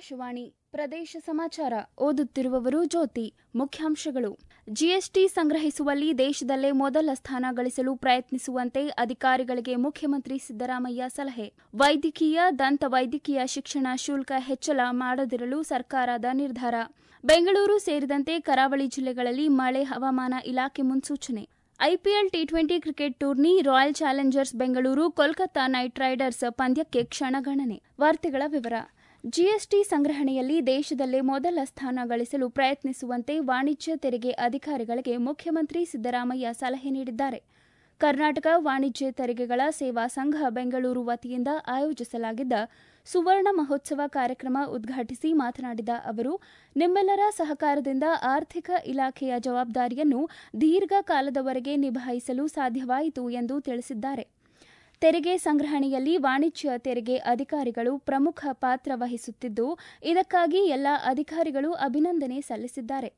ಆಕಾಶವಾಣಿ ಪ್ರದೇಶ ಸಮಾಚಾರ ಓದುತ್ತಿರುವವರು ಜ್ಯೋತಿ ಮುಖ್ಯಾಂಶಗಳು ಜಿಎಸ್ಟಿ ಸಂಗ್ರಹಿಸುವಲ್ಲಿ ದೇಶದಲ್ಲೇ ಮೊದಲ ಸ್ಥಾನ ಗಳಿಸಲು ಪ್ರಯತ್ನಿಸುವಂತೆ ಅಧಿಕಾರಿಗಳಿಗೆ ಮುಖ್ಯಮಂತ್ರಿ ಸಿದ್ದರಾಮಯ್ಯ ಸಲಹೆ ವೈದ್ಯಕೀಯ ದಂತ ವೈದ್ಯಕೀಯ ಶಿಕ್ಷಣ ಶುಲ್ಕ ಹೆಚ್ಚಳ ಮಾಡದಿರಲು ಸರ್ಕಾರದ ನಿರ್ಧಾರ ಬೆಂಗಳೂರು ಸೇರಿದಂತೆ ಕರಾವಳಿ ಜಿಲ್ಲೆಗಳಲ್ಲಿ ಮಳೆ ಹವಾಮಾನ ಇಲಾಖೆ ಮುನ್ಸೂಚನೆ IPL T twenty cricket tourney Royal Challengers Bengaluru Kolkata Knight Riders ಪಂದ್ಯಕ್ಕೆ ಕ್ಷಣಗಣನೆ ವಾರ್ತೆಗಳ ವಿವರ ಜಿಎಸ್ಟಿ ಸಂಗ್ರಹಣೆಯಲ್ಲಿ ದೇಶದಲ್ಲೇ ಮೊದಲ ಸ್ಥಾನ ಗಳಿಸಲು ಪ್ರಯತ್ನಿಸುವಂತೆ ವಾಣಿಜ್ಯ ತೆರಿಗೆ ಅಧಿಕಾರಿಗಳಿಗೆ ಮುಖ್ಯಮಂತ್ರಿ ಸಿದ್ದರಾಮಯ್ಯ ಸಲಹೆ ನೀಡಿದ್ದಾರೆ ಕರ್ನಾಟಕ ವಾಣಿಜ್ಯ ತೆರಿಗೆಗಳ ಸೇವಾ ಸಂಘ ಬೆಂಗಳೂರು ವತಿಯಿಂದ ಆಯೋಜಿಸಲಾಗಿದ್ದ ಸುವರ್ಣ ಮಹೋತ್ಸವ ಕಾರ್ಯಕ್ರಮ ಉದ್ಘಾಟಿಸಿ ಮಾತನಾಡಿದ ಅವರು ನಿಮ್ಮೆಲ್ಲರ ಸಹಕಾರದಿಂದ ಆರ್ಥಿಕ ಇಲಾಖೆಯ ಜವಾಬ್ದಾರಿಯನ್ನು ದೀರ್ಘಕಾಲದವರೆಗೆ ನಿಭಾಯಿಸಲು ಸಾಧ್ಯವಾಯಿತು ಎಂದು ತಿಳಿಸಿದ್ದಾರೆ ತೆರಿಗೆ ಸಂಗ್ರಹಣೆಯಲ್ಲಿ ವಾಣಿಜ್ಯ ತೆರಿಗೆ ಅಧಿಕಾರಿಗಳು ಪ್ರಮುಖ ಪಾತ್ರ ವಹಿಸುತ್ತಿದ್ದು ಇದಕ್ಕಾಗಿ ಎಲ್ಲ ಅಧಿಕಾರಿಗಳು ಅಭಿನಂದನೆ ಸಲ್ಲಿಸಿದ್ದಾರೆ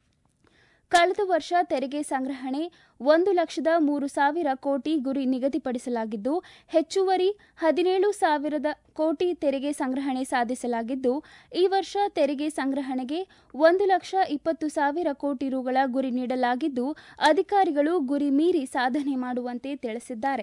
ಕಳೆದ ವರ್ಷ ತೆರಿಗೆ ಸಂಗ್ರಹಣೆ ಒಂದು ಲಕ್ಷದ ಮೂರು ಸಾವಿರ ಕೋಟಿ ಗುರಿ ನಿಗದಿಪಡಿಸಲಾಗಿದ್ದು ಹೆಚ್ಚುವರಿ ಹದಿನೇಳು ಸಾವಿರದ ಕೋಟಿ ತೆರಿಗೆ ಸಂಗ್ರಹಣೆ ಸಾಧಿಸಲಾಗಿದ್ದು ಈ ವರ್ಷ ತೆರಿಗೆ ಸಂಗ್ರಹಣೆಗೆ ಒಂದು ಲಕ್ಷ ಇಪ್ಪತ್ತು ಸಾವಿರ ಕೋಟಿ ರುಗಳ ಗುರಿ ನೀಡಲಾಗಿದ್ದು ಅಧಿಕಾರಿಗಳು ಗುರಿ ಮೀರಿ ಸಾಧನೆ ಮಾಡುವಂತೆ ತಿಳಿಸಿದ್ದಾರೆ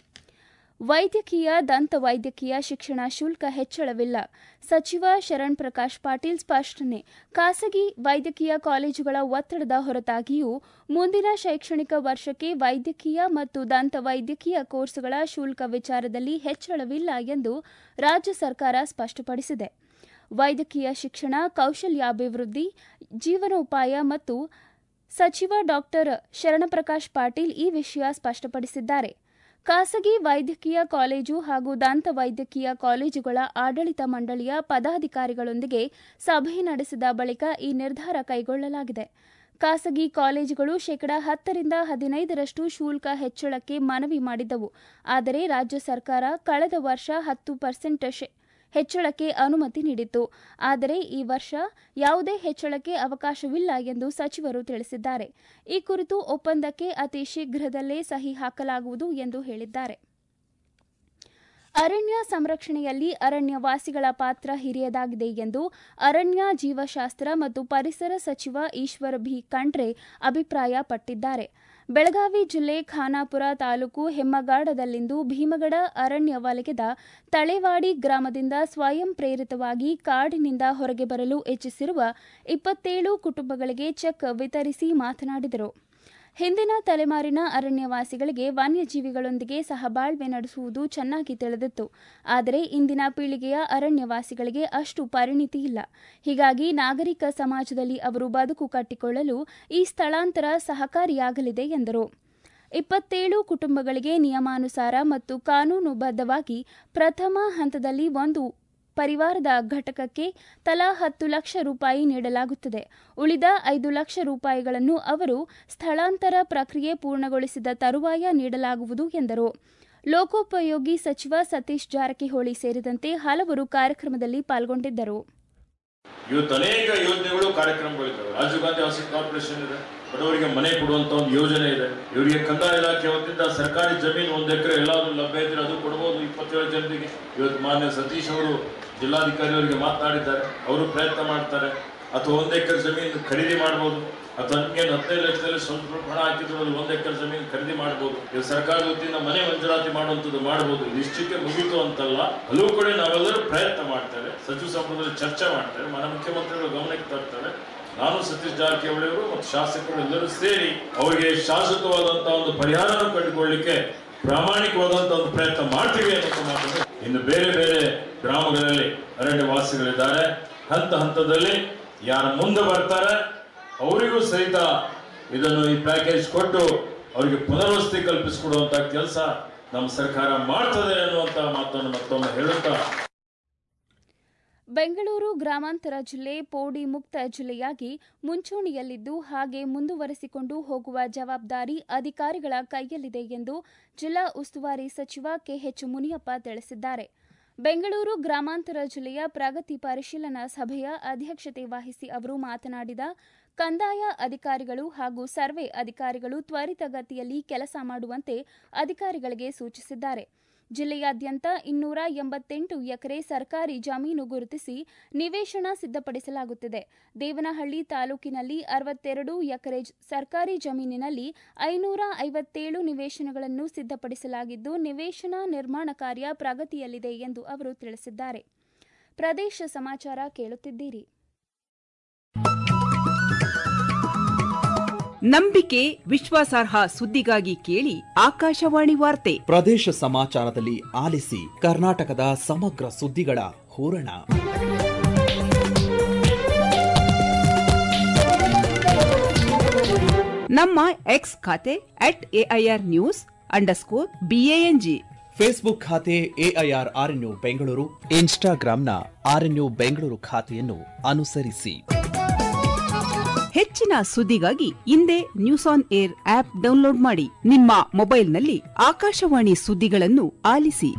ವೈದ್ಯಕೀಯ ದಂತ ವೈದ್ಯಕೀಯ ಶಿಕ್ಷಣ ಶುಲ್ಕ ಹೆಚ್ಚಳವಿಲ್ಲ ಸಚಿವ ಶರಣ್ ಪ್ರಕಾಶ್ ಪಾಟೀಲ್ ಸ್ಪಷ್ಟನೆ ಖಾಸಗಿ ವೈದ್ಯಕೀಯ ಕಾಲೇಜುಗಳ ಒತ್ತಡದ ಹೊರತಾಗಿಯೂ ಮುಂದಿನ ಶೈಕ್ಷಣಿಕ ವರ್ಷಕ್ಕೆ ವೈದ್ಯಕೀಯ ಮತ್ತು ದಂತ ವೈದ್ಯಕೀಯ ಕೋರ್ಸ್ಗಳ ಶುಲ್ಕ ವಿಚಾರದಲ್ಲಿ ಹೆಚ್ಚಳವಿಲ್ಲ ಎಂದು ರಾಜ್ಯ ಸರ್ಕಾರ ಸ್ಪಷ್ಟಪಡಿಸಿದೆ ವೈದ್ಯಕೀಯ ಶಿಕ್ಷಣ ಕೌಶಲ್ಯಾಭಿವೃದ್ಧಿ ಜೀವನೋಪಾಯ ಮತ್ತು ಸಚಿವ ಡಾಕ್ಟರ್ ಶರಣಪ್ರಕಾಶ್ ಪಾಟೀಲ್ ಈ ವಿಷಯ ಸ್ಪಷ್ಟಪಡಿಸಿದ್ದಾರೆ ಖಾಸಗಿ ವೈದ್ಯಕೀಯ ಕಾಲೇಜು ಹಾಗೂ ದಂತ ವೈದ್ಯಕೀಯ ಕಾಲೇಜುಗಳ ಆಡಳಿತ ಮಂಡಳಿಯ ಪದಾಧಿಕಾರಿಗಳೊಂದಿಗೆ ಸಭೆ ನಡೆಸಿದ ಬಳಿಕ ಈ ನಿರ್ಧಾರ ಕೈಗೊಳ್ಳಲಾಗಿದೆ ಖಾಸಗಿ ಕಾಲೇಜುಗಳು ಶೇಕಡಾ ಹತ್ತರಿಂದ ಹದಿನೈದರಷ್ಟು ಶುಲ್ಕ ಹೆಚ್ಚಳಕ್ಕೆ ಮನವಿ ಮಾಡಿದ್ದವು ಆದರೆ ರಾಜ್ಯ ಸರ್ಕಾರ ಕಳೆದ ವರ್ಷ ಹತ್ತು ಪರ್ಸೆಂಟ್ ಹೆಚ್ಚಳಕ್ಕೆ ಅನುಮತಿ ನೀಡಿತ್ತು ಆದರೆ ಈ ವರ್ಷ ಯಾವುದೇ ಹೆಚ್ಚಳಕ್ಕೆ ಅವಕಾಶವಿಲ್ಲ ಎಂದು ಸಚಿವರು ತಿಳಿಸಿದ್ದಾರೆ ಈ ಕುರಿತು ಒಪ್ಪಂದಕ್ಕೆ ಅತಿ ಶೀಘ್ರದಲ್ಲೇ ಸಹಿ ಹಾಕಲಾಗುವುದು ಎಂದು ಹೇಳಿದ್ದಾರೆ ಅರಣ್ಯ ಸಂರಕ್ಷಣೆಯಲ್ಲಿ ಅರಣ್ಯವಾಸಿಗಳ ಪಾತ್ರ ಹಿರಿಯದಾಗಿದೆ ಎಂದು ಅರಣ್ಯ ಜೀವಶಾಸ್ತ್ರ ಮತ್ತು ಪರಿಸರ ಸಚಿವ ಈಶ್ವರ ಭಿ ಖಂಡ್ರೆ ಅಭಿಪ್ರಾಯಪಟ್ಟಿದ್ದಾರೆ ಬೆಳಗಾವಿ ಜಿಲ್ಲೆ ಖಾನಾಪುರ ತಾಲೂಕು ಹೆಮ್ಮಗಾಡದಲ್ಲಿಂದು ಭೀಮಗಡ ಅರಣ್ಯ ವಲಯದ ತಳೆವಾಡಿ ಗ್ರಾಮದಿಂದ ಸ್ವಯಂ ಪ್ರೇರಿತವಾಗಿ ಕಾಡಿನಿಂದ ಹೊರಗೆ ಬರಲು ಇಚ್ಛಿಸಿರುವ ಇಪ್ಪತ್ತೇಳು ಕುಟುಂಬಗಳಿಗೆ ಚೆಕ್ ವಿತರಿಸಿ ಮಾತನಾಡಿದರು ಹಿಂದಿನ ತಲೆಮಾರಿನ ಅರಣ್ಯವಾಸಿಗಳಿಗೆ ವನ್ಯಜೀವಿಗಳೊಂದಿಗೆ ಸಹಬಾಳ್ವೆ ನಡೆಸುವುದು ಚೆನ್ನಾಗಿ ತಿಳಿದಿತ್ತು ಆದರೆ ಇಂದಿನ ಪೀಳಿಗೆಯ ಅರಣ್ಯವಾಸಿಗಳಿಗೆ ಅಷ್ಟು ಪರಿಣಿತಿ ಇಲ್ಲ ಹೀಗಾಗಿ ನಾಗರಿಕ ಸಮಾಜದಲ್ಲಿ ಅವರು ಬದುಕು ಕಟ್ಟಿಕೊಳ್ಳಲು ಈ ಸ್ಥಳಾಂತರ ಸಹಕಾರಿಯಾಗಲಿದೆ ಎಂದರು ಇಪ್ಪತ್ತೇಳು ಕುಟುಂಬಗಳಿಗೆ ನಿಯಮಾನುಸಾರ ಮತ್ತು ಕಾನೂನುಬದ್ಧವಾಗಿ ಪ್ರಥಮ ಹಂತದಲ್ಲಿ ಒಂದು ಪರಿವಾರದ ಘಟಕಕ್ಕೆ ತಲಾ ಹತ್ತು ಲಕ್ಷ ರೂಪಾಯಿ ನೀಡಲಾಗುತ್ತದೆ ಉಳಿದ ಐದು ಲಕ್ಷ ರೂಪಾಯಿಗಳನ್ನು ಅವರು ಸ್ಥಳಾಂತರ ಪ್ರಕ್ರಿಯೆ ಪೂರ್ಣಗೊಳಿಸಿದ ತರುವಾಯ ನೀಡಲಾಗುವುದು ಎಂದರು ಲೋಕೋಪಯೋಗಿ ಸಚಿವ ಸತೀಶ್ ಜಾರಕಿಹೊಳಿ ಸೇರಿದಂತೆ ಹಲವರು ಕಾರ್ಯಕ್ರಮದಲ್ಲಿ ಪಾಲ್ಗೊಂಡಿದ್ದರು ಇವತ್ತು ಅನೇಕ ಯೋಜನೆಗಳು ಕಾರ್ಯಕ್ರಮಗಳಿದ್ದಾವೆ ರಾಜೀವ್ ಗಾಂಧಿ ಹೌಸಿಂಗ್ ಕಾರ್ಪೊರೇಷನ್ ಇದೆ ಬಡವರಿಗೆ ಮನೆ ಕೊಡುವಂತ ಒಂದು ಯೋಜನೆ ಇದೆ ಇವರಿಗೆ ಕಂದಾಯ ಇಲಾಖೆ ವತಿಯಿಂದ ಸರ್ಕಾರಿ ಜಮೀನು ಒಂದು ಎಕರೆ ಎಲ್ಲಾದ್ರೂ ಲಭ್ಯ ಇದ್ರೆ ಅದು ಕೊಡಬಹುದು ಇಪ್ಪತ್ತೇಳು ಜನರಿಗೆ ಇವತ್ತು ಮಾನ್ಯ ಸತೀಶ್ ಅವರು ಜಿಲ್ಲಾಧಿಕಾರಿ ಅವರಿಗೆ ಮಾತನಾಡಿದ್ದಾರೆ ಅವರು ಪ್ರಯತ್ನ ಮಾಡ್ತಾರೆ ಅಥವಾ ಒಂದು ಎಕರೆ ಜಮೀನು ಖರೀದಿ ಮಾಡಬಹುದು ಅಥವಾ ಹಂಗೇನು ಹದಿನೈದು ಲಕ್ಷದಲ್ಲಿ ಸ್ವಲ್ಪ ಸ್ವಲ್ಪ ಹಣ ಹಾಕಿದ್ರು ಅದು ಒಂದು ಎಕರೆ ಜಮೀನು ಖರೀದಿ ಮಾಡಬಹುದು ಇದು ಸರ್ಕಾರದ ವತಿಯಿಂದ ಮನೆ ಮಂಜೂರಾತಿ ಮಾಡುವಂಥದ್ದು ಮಾಡಬಹುದು ಇದು ಇಷ್ಟಕ್ಕೆ ಮುಗಿತು ಅಂತಲ್ಲ ಹಲವು ಕಡೆ ನಾವೆಲ್ಲರೂ ಪ್ರಯತ್ನ ಮಾಡ್ತೇವೆ ಸಚಿವ ಸಂಪುಟದಲ್ಲಿ ಚರ್ಚೆ ಮಾಡ್ತೇವೆ ಮನ ಮುಖ್ಯಮಂತ್ರಿಗಳು ಗಮನಕ್ಕೆ ತರ್ತಾರೆ ನಾನು ಸತೀಶ್ ಜಾರಕಿಹೊಳಿ ಅವರು ಮತ್ತು ಶಾಸಕರು ಎಲ್ಲರೂ ಸೇರಿ ಅವರಿಗೆ ಶಾಶ್ವತವಾದಂತಹ ಒಂದು ಪರಿಹಾರನ ಕಂಡುಕೊಳ್ಳಿಕ್ಕೆ ಪ್ರಾಮಾಣಿಕವಾದಂತಹ ಒಂದು ಪ್ರಯತ್ನ ಮಾಡ್ತೀವಿ ಅನ್ನೋ ಮಾತನ್ನು ಇನ್ನು ಬೇರೆ ಬೇರೆ ಗ್ರಾಮಗಳಲ್ಲಿ ಅರಣ್ಯವಾಸಿಗಳಿದ್ದಾರೆ ಹಂತ ಹಂತದಲ್ಲಿ ಯಾರು ಮುಂದೆ ಬರ್ತಾರೆ ಅವರಿಗೂ ಸಹಿತ ಇದನ್ನು ಈ ಪ್ಯಾಕೇಜ್ ಕೊಟ್ಟು ಅವರಿಗೆ ಪುನರ್ವಸತಿ ಕಲ್ಪಿಸಿಕೊಡುವಂತ ಕೆಲಸ ನಮ್ಮ ಸರ್ಕಾರ ಮಾಡ್ತದೆ ಅನ್ನುವಂತ ಮಾತನ್ನು ಮತ್ತೊಮ್ಮೆ ಹೇಳುತ್ತಾ ಬೆಂಗಳೂರು ಗ್ರಾಮಾಂತರ ಜಿಲ್ಲೆ ಪೋಡಿ ಮುಕ್ತ ಜಿಲ್ಲೆಯಾಗಿ ಮುಂಚೂಣಿಯಲ್ಲಿದ್ದು ಹಾಗೆ ಮುಂದುವರೆಸಿಕೊಂಡು ಹೋಗುವ ಜವಾಬ್ದಾರಿ ಅಧಿಕಾರಿಗಳ ಕೈಯಲ್ಲಿದೆ ಎಂದು ಜಿಲ್ಲಾ ಉಸ್ತುವಾರಿ ಸಚಿವ ಕೆಎಚ್ ಮುನಿಯಪ್ಪ ತಿಳಿಸಿದ್ದಾರೆ ಬೆಂಗಳೂರು ಗ್ರಾಮಾಂತರ ಜಿಲ್ಲೆಯ ಪ್ರಗತಿ ಪರಿಶೀಲನಾ ಸಭೆಯ ಅಧ್ಯಕ್ಷತೆ ವಹಿಸಿ ಅವರು ಮಾತನಾಡಿದ ಕಂದಾಯ ಅಧಿಕಾರಿಗಳು ಹಾಗೂ ಸರ್ವೆ ಅಧಿಕಾರಿಗಳು ತ್ವರಿತಗತಿಯಲ್ಲಿ ಕೆಲಸ ಮಾಡುವಂತೆ ಅಧಿಕಾರಿಗಳಿಗೆ ಸೂಚಿಸಿದ್ದಾರೆ ಜಿಲ್ಲೆಯಾದ್ಯಂತ ಇನ್ನೂರ ಎಂಬತ್ತೆಂಟು ಎಕರೆ ಸರ್ಕಾರಿ ಜಮೀನು ಗುರುತಿಸಿ ನಿವೇಶನ ಸಿದ್ಧಪಡಿಸಲಾಗುತ್ತಿದೆ ದೇವನಹಳ್ಳಿ ತಾಲೂಕಿನಲ್ಲಿ ಅರವತ್ತೆರಡು ಎಕರೆ ಸರ್ಕಾರಿ ಜಮೀನಿನಲ್ಲಿ ಐನೂರ ಐವತ್ತೇಳು ನಿವೇಶನಗಳನ್ನು ಸಿದ್ಧಪಡಿಸಲಾಗಿದ್ದು ನಿವೇಶನ ನಿರ್ಮಾಣ ಕಾರ್ಯ ಪ್ರಗತಿಯಲ್ಲಿದೆ ಎಂದು ಅವರು ತಿಳಿಸಿದ್ದಾರೆ ಪ್ರದೇಶ ಸಮಾಚಾರ ಕೇಳುತ್ತಿದ್ದೀರಿ ನಂಬಿಕೆ ವಿಶ್ವಾಸಾರ್ಹ ಸುದ್ದಿಗಾಗಿ ಕೇಳಿ ಆಕಾಶವಾಣಿ ವಾರ್ತೆ ಪ್ರದೇಶ ಸಮಾಚಾರದಲ್ಲಿ ಆಲಿಸಿ ಕರ್ನಾಟಕದ ಸಮಗ್ರ ಸುದ್ದಿಗಳ ಹೂರಣ ನಮ್ಮ ಎಕ್ಸ್ ಖಾತೆ at AIR news underscore BANG Facebook ಖಾತೆ ಎಐಆರ್ ಆರ್ಎನ್ಯು ಬೆಂಗಳೂರು ಇನ್ಸ್ಟಾಗ್ರಾಂನ ಆರ್ಎನ್ಯು ಬೆಂಗಳೂರು ಖಾತೆಯನ್ನು ಅನುಸರಿಸಿ ಹೆಚ್ಚಿನ ಸುದ್ದಿಗಾಗಿ ಹಿಂದೆ news on air app download ಮಾಡಿ ನಿಮ್ಮ ಮೊಬೈಲ್ನಲ್ಲಿ ಆಕಾಶವಾಣಿ ಸುದ್ದಿಗಳನ್ನು ಆಲಿಸಿ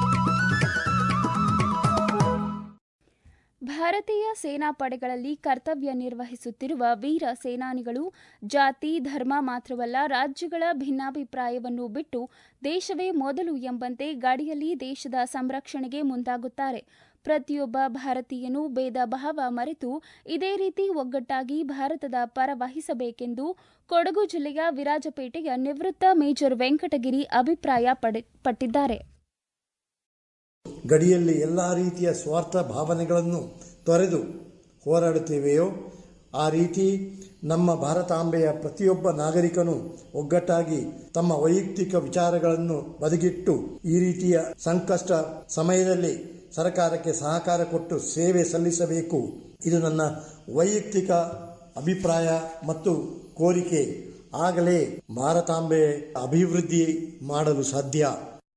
ಭಾರತೀಯ ಸೇನಾ ಪಡೆಗಳಲ್ಲಿ ಕರ್ತವ್ಯ ನಿರ್ವಹಿಸುತ್ತಿರುವ ವೀರ ಸೇನಾನಿಗಳು ಜಾತಿ ಧರ್ಮ ಮಾತ್ರವಲ್ಲ ರಾಜ್ಯಗಳ ಭಿನ್ನಾಭಿಪ್ರಾಯವನ್ನು ಬಿಟ್ಟು ದೇಶವೇ ಮೊದಲು ಎಂಬಂತೆ ಗಡಿಯಲ್ಲಿ ದೇಶದ ಸಂರಕ್ಷಣೆಗೆ ಮುಂದಾಗುತ್ತಾರೆ ಪ್ರತಿಯೊಬ್ಬ ಭಾರತೀಯನೂ ಭೇದ ಭಾವ ಮರೆತು ಇದೇ ರೀತಿ ಒಗ್ಗಟ್ಟಾಗಿ ಭಾರತದ ಪರ ವಹಿಸಬೇಕೆಂದು ಕೊಡಗು ಜಿಲ್ಲೆಯ ವಿರಾಜಪೇಟೆಯ ನಿವೃತ್ತ ಮೇಜರ್ ವೆಂಕಟಗಿರಿ ಅಭಿಪ್ರಾಯ ಪಟ್ಟಿದ್ದಾರೆ ಗಡಿಯಲ್ಲಿ ಎಲ್ಲ ರೀತಿಯ ಸ್ವಾರ್ಥ ಭಾವನೆಗಳನ್ನು ತೊರೆದು ಹೋರಾಡುತ್ತೇವೆಯೋ ಆ ರೀತಿ ನಮ್ಮ ಭಾರತಾಂಬೆಯ ಪ್ರತಿಯೊಬ್ಬ ನಾಗರಿಕನು ಒಗ್ಗಟ್ಟಾಗಿ ತಮ್ಮ ವೈಯಕ್ತಿಕ ವಿಚಾರಗಳನ್ನು ಬದಿಗಿಟ್ಟು ಈ ರೀತಿಯ ಸಂಕಷ್ಟ ಸಮಯದಲ್ಲಿ ಸರ್ಕಾರಕ್ಕೆ ಸಹಕಾರ ಕೊಟ್ಟು ಸೇವೆ ಸಲ್ಲಿಸಬೇಕು ಇದು ನನ್ನ ವೈಯಕ್ತಿಕ ಅಭಿಪ್ರಾಯ ಮತ್ತು ಕೋರಿಕೆ ಆಗಲೇ ಭಾರತಾಂಬೆ ಅಭಿವೃದ್ಧಿ ಮಾಡಲು ಸಾಧ್ಯ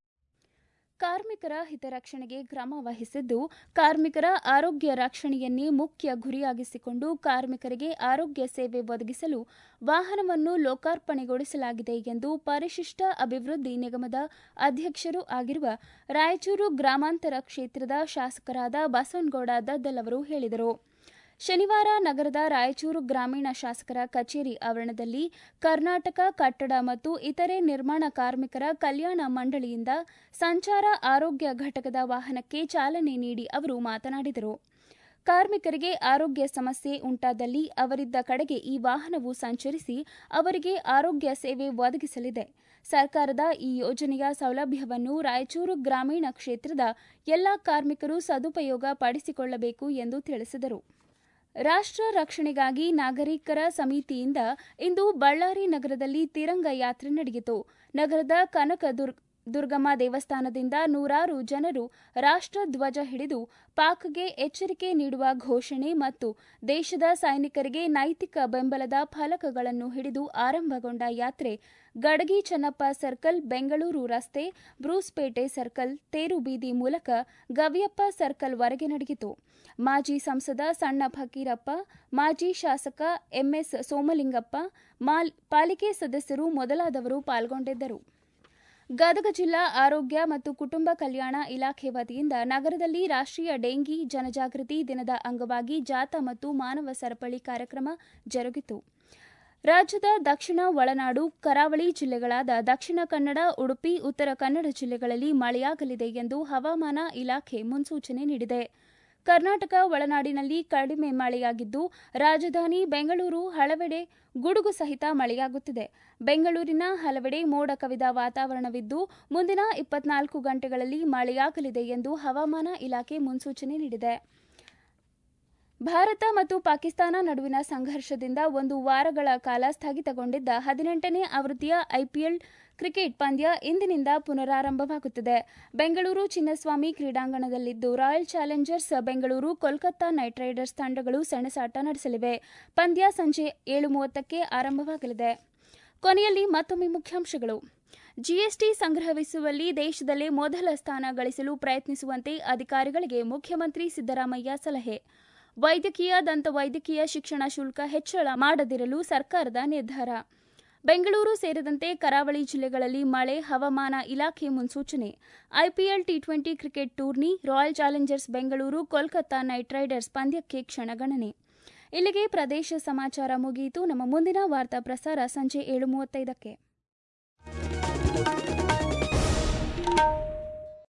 ಕಾರ್ಮಿಕರ ಹಿತರಕ್ಷಣೆಗೆ ಕ್ರಮ ವಹಿಸಿದ್ದು ಕಾರ್ಮಿಕರ ಆರೋಗ್ಯ ರಕ್ಷಣೆಯನ್ನೇ ಮುಖ್ಯ ಗುರಿಯಾಗಿಸಿಕೊಂಡು ಕಾರ್ಮಿಕರಿಗೆ ಆರೋಗ್ಯ ಸೇವೆ ಒದಗಿಸಲು ವಾಹನವನ್ನು ಲೋಕಾರ್ಪಣೆಗೊಳಿಸಲಾಗಿದೆ ಎಂದು ಪರಿಶಿಷ್ಟ ಅಭಿವೃದ್ಧಿ ನಿಗಮದ ಅಧ್ಯಕ್ಷರೂ ಆಗಿರುವ ರಾಯಚೂರು ಗ್ರಾಮಾಂತರ ಕ್ಷೇತ್ರದ ಶಾಸಕರಾದ ಬಸವನಗೌಡ ದದ್ದಲ್ ಅವರು ಹೇಳಿದರು ಶನಿವಾರ ನಗರದ ರಾಯಚೂರು ಗ್ರಾಮೀಣ ಶಾಸಕರ ಕಚೇರಿ ಆವರಣದಲ್ಲಿ ಕರ್ನಾಟಕ ಕಟ್ಟಡ ಮತ್ತು ಇತರೆ ನಿರ್ಮಾಣ ಕಾರ್ಮಿಕರ ಕಲ್ಯಾಣ ಮಂಡಳಿಯಿಂದ ಸಂಚಾರ ಆರೋಗ್ಯ ಘಟಕದ ವಾಹನಕ್ಕೆ ಚಾಲನೆ ನೀಡಿ ಅವರು ಮಾತನಾಡಿದರು ಕಾರ್ಮಿಕರಿಗೆ ಆರೋಗ್ಯ ಸಮಸ್ಯೆ ಉಂಟಾದಲ್ಲಿ ಅವರಿದ್ದ ಕಡೆಗೆ ಈ ವಾಹನವು ಸಂಚರಿಸಿ ಅವರಿಗೆ ಆರೋಗ್ಯ ಸೇವೆ ಒದಗಿಸಲಿದೆ ಸರ್ಕಾರದ ಈ ಯೋಜನೆಯ ಸೌಲಭ್ಯವನ್ನು ರಾಯಚೂರು ಗ್ರಾಮೀಣ ಕ್ಷೇತ್ರದ ಎಲ್ಲಾ ಕಾರ್ಮಿಕರು ಸದುಪಯೋಗ ಪಡಿಸಿಕೊಳ್ಳಬೇಕು ಎಂದು ತಿಳಿಸಿದರು ರಾಷ್ಟ್ರ ರಕ್ಷಣೆಗಾಗಿ ನಾಗರಿಕರ ಸಮಿತಿಯಿಂದ ಇಂದು ಬಳ್ಳಾರಿ ನಗರದಲ್ಲಿ ತಿರಂಗ ಯಾತ್ರೆ ನಡೆಯಿತು ನಗರದ ಕನಕ ದುರ್ಗಮ್ಮ ದೇವಸ್ಥಾನದಿಂದ ನೂರಾರು ಜನರು ರಾಷ್ಟ್ರ ಧ್ವಜ ಹಿಡಿದು ಪಾಕ್ಗೆ ಎಚ್ಚರಿಕೆ ನೀಡುವ ಘೋಷಣೆ ಮತ್ತು ದೇಶದ ಸೈನಿಕರಿಗೆ ನೈತಿಕ ಬೆಂಬಲದ ಫಲಕಗಳನ್ನು ಹಿಡಿದು ಆರಂಭಗೊಂಡ ಯಾತ್ರೆ ಗಡಗಿ ಚನ್ನಪ್ಪ ಸರ್ಕಲ್ ಬೆಂಗಳೂರು ರಸ್ತೆ ಬ್ರೂಸ್ಪೇಟೆ ಸರ್ಕಲ್ ತೇರು ಬೀದಿ ಮೂಲಕ ಗವಿಯಪ್ಪ ಸರ್ಕಲ್ ವರೆಗೆ ನಡೆಯಿತು ಮಾಜಿ ಸಂಸದ ಸಣ್ಣ ಫಕೀರಪ್ಪ ಮಾಜಿ ಶಾಸಕ ಎಂಎಸ್ ಸೋಮಲಿಂಗಪ್ಪ ಪಾಲಿಕೆ ಸದಸ್ಯರು ಮೊದಲಾದವರು ಪಾಲ್ಗೊಂಡಿದ್ದರು ಗದಗ ಜಿಲ್ಲಾ ಆರೋಗ್ಯ ಮತ್ತು ಕುಟುಂಬ ಕಲ್ಯಾಣ ಇಲಾಖೆ ವತಿಯಿಂದ ನಗರದಲ್ಲಿ ರಾಷ್ಟ್ರೀಯ ಡೆಂಗಿ ಜನಜಾಗೃತಿ ದಿನದ ಅಂಗವಾಗಿ ಜಾಥಾ ಮತ್ತು ಮಾನವ ಸರಪಳಿ ಕಾರ್ಯಕ್ರಮ ಜರುಗಿತು ರಾಜ್ಯದ ದಕ್ಷಿಣ ಒಳನಾಡು ಕರಾವಳಿ ಜಿಲ್ಲೆಗಳಾದ ದಕ್ಷಿಣ ಕನ್ನಡ ಉಡುಪಿ ಉತ್ತರ ಕನ್ನಡ ಜಿಲ್ಲೆಗಳಲ್ಲಿ ಮಳೆಯಾಗಲಿದೆ ಎಂದು ಹವಾಮಾನ ಇಲಾಖೆ ಮುನ್ಸೂಚನೆ ನೀಡಿದೆ ಕರ್ನಾಟಕ ಒಳನಾಡಿನಲ್ಲಿ ಕಡಿಮೆ ಮಳೆಯಾಗಿದ್ದು ರಾಜಧಾನಿ ಬೆಂಗಳೂರು ಹಲವೆಡೆ ಗುಡುಗು ಸಹಿತ ಮಳೆಯಾಗುತ್ತಿದೆ ಬೆಂಗಳೂರಿನ ಹಲವೆಡೆ ಮೋಡ ಕವಿದ ವಾತಾವರಣವಿದ್ದು ಮುಂದಿನ ಇಪ್ಪತ್ನಾಲ್ಕು ಗಂಟೆಗಳಲ್ಲಿ ಮಳೆಯಾಗಲಿದೆ ಎಂದು ಹವಾಮಾನ ಇಲಾಖೆ ಮುನ್ಸೂಚನೆ ನೀಡಿದೆ ಭಾರತ ಮತ್ತು ಪಾಕಿಸ್ತಾನ ನಡುವಿನ ಸಂಘರ್ಷದಿಂದ ಒಂದು ವಾರಗಳ ಕಾಲ ಸ್ಥಗಿತಗೊಂಡಿದ್ದ ಹದಿನೆಂಟನೇ ಆವೃತ್ತಿಯ ಐಪಿಎಲ್ ಕ್ರಿಕೆಟ್ ಪಂದ್ಯ ಇಂದಿನಿಂದ ಪುನರಾರಂಭವಾಗುತ್ತಿದೆ ಬೆಂಗಳೂರು ಚಿನ್ನಸ್ವಾಮಿ ಕ್ರೀಡಾಂಗಣದಲ್ಲಿದ್ದು Royal Challengers Bengaluru Kolkata Knight Riders ತಂಡಗಳು ಸೆಣಸಾಟ ನಡೆಸಲಿವೆ ಪಂದ್ಯ ಸಂಜೆ ಏಳು ಮೂವತ್ತಕ್ಕೆ ಆರಂಭವಾಗಲಿದೆ ಕೊನೆಯಲ್ಲಿ ಮತ್ತೊಮ್ಮೆ ಮುಖ್ಯಾಂಶಗಳು ಜಿಎಸ್ಟಿ ಸಂಗ್ರಹಿಸುವಲ್ಲಿ ದೇಶದಲ್ಲೇ ಮೊದಲ ಸ್ಥಾನ ಗಳಿಸಲು ಪ್ರಯತ್ನಿಸುವಂತೆ ಅಧಿಕಾರಿಗಳಿಗೆ ಮುಖ್ಯಮಂತ್ರಿ ಸಿದ್ದರಾಮಯ್ಯ ಸಲಹೆ ವೈದ್ಯಕೀಯ ದಂತವೈದ್ಯಕೀಯ ಶಿಕ್ಷಣ ಶುಲ್ಕ ಹೆಚ್ಚಳ ಮಾಡದಿರಲು ಸರ್ಕಾರದ ನಿರ್ಧಾರ ಬೆಂಗಳೂರು ಸೇರಿದಂತೆ ಕರಾವಳಿ ಜಿಲ್ಲೆಗಳಲ್ಲಿ ಮಳೆ ಹವಾಮಾನ ಇಲಾಖೆ ಮುನ್ಸೂಚನೆ IPL T twenty cricket tourney Royal Challengers Bengaluru Kolkata Knight Riders ಪಂದ್ಯಕ್ಕೆ ಕ್ಷಣಗಣನೆ ಇಲ್ಲಿಗೆ ಪ್ರದೇಶ ಸಮಾಚಾರ ಮುಗಿಯಿತು ನಮ್ಮ ಮುಂದಿನ ವಾರ್ತಾ ಪ್ರಸಾರ ಸಂಜೆ ಏಳು ಮೂವತ್ತೈದಕ್ಕೆ